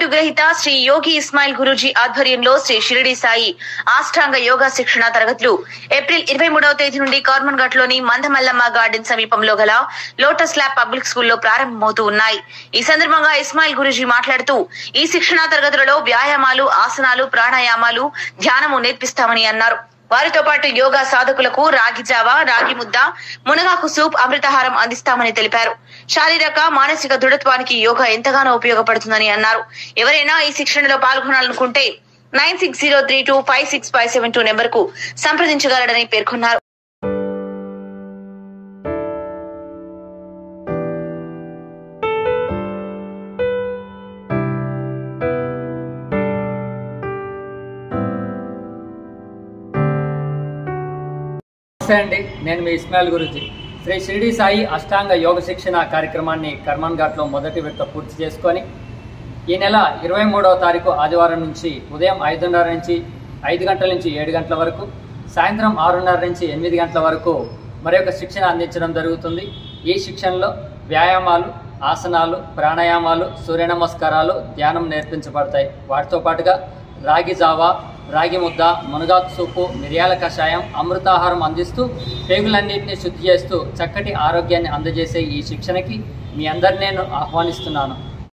గ్రహీత శ్రీ యోగి ఇస్మాయిల్ గురూజీ ఆధ్వర్యంలో శ్రీ షిరిడి సాయి ఆష్టాంగ యోగా శిక్షణ తరగతులు ఏప్రిల్ ఇరవై మూడవ తేదీ నుండి కార్మన్ ఘట్ లోని మందమల్లమ్మ గార్డెన్ సమీపంలో గల లోటస్ ల్యాబ్ పబ్లిక్ స్కూల్లో ప్రారంభమవుతూ ఉన్నాయి ఈ సందర్భంగా ఇస్మాయిల్ గురూజీ మాట్లాడుతూ ఈ శిక్షణా తరగతులలో వ్యాయామాలు ఆసనాలు ప్రాణాయామాలు ధ్యానము నేర్పిస్తామని అన్నారు వారితో పాటు యోగా సాధకులకు రాగి జావ రాగి ముద్ద మునగాకు సూప్ అమృతహారం అందిస్తామని తెలిపారు శారీరక మానసిక దృఢత్వానికి యోగా ఎంతగానో ఉపయోగపడుతుందని అన్నారు ఎవరైనా ఈ శిక్షణలో పాల్గొనాలనుకుంటే nine six zero three two five six five seven two number కు సంప్రదించగలరని పేర్కొన్నారు నమస్తే అండి నేను మీ ఇస్మాయిల్ గురుజీ శ్రీ షిరిడి సాయి అష్టాంగ యోగ శిక్షణ కార్యక్రమాన్ని కర్మన్ ఘాట్లో మొదటి విడత పూర్తి చేసుకొని ఈ నెల ఇరవై మూడవ తారీఖు ఆదివారం నుంచి ఉదయం ఐదున్నర నుంచి ఐదు గంటల నుంచి ఏడు గంటల వరకు సాయంత్రం ఆరున్నర నుంచి ఎనిమిది గంటల వరకు మరి యొక్క శిక్షణ అందించడం జరుగుతుంది ఈ శిక్షణలో వ్యాయామాలు ఆసనాలు ప్రాణాయామాలు సూర్య నమస్కారాలు ధ్యానం నేర్పించబడతాయి వాటితో పాటుగా రాగి జావా రాగి ముద్ద మునగాకు సూపు మిరియాల కషాయం అమృతాహారం అందిస్తూ పేగులన్నింటినీ శుద్ధి చేస్తూ చక్కటి ఆరోగ్యాన్ని అందజేసే ఈ శిక్షణకి మీ అందరిని నేను ఆహ్వానిస్తున్నాను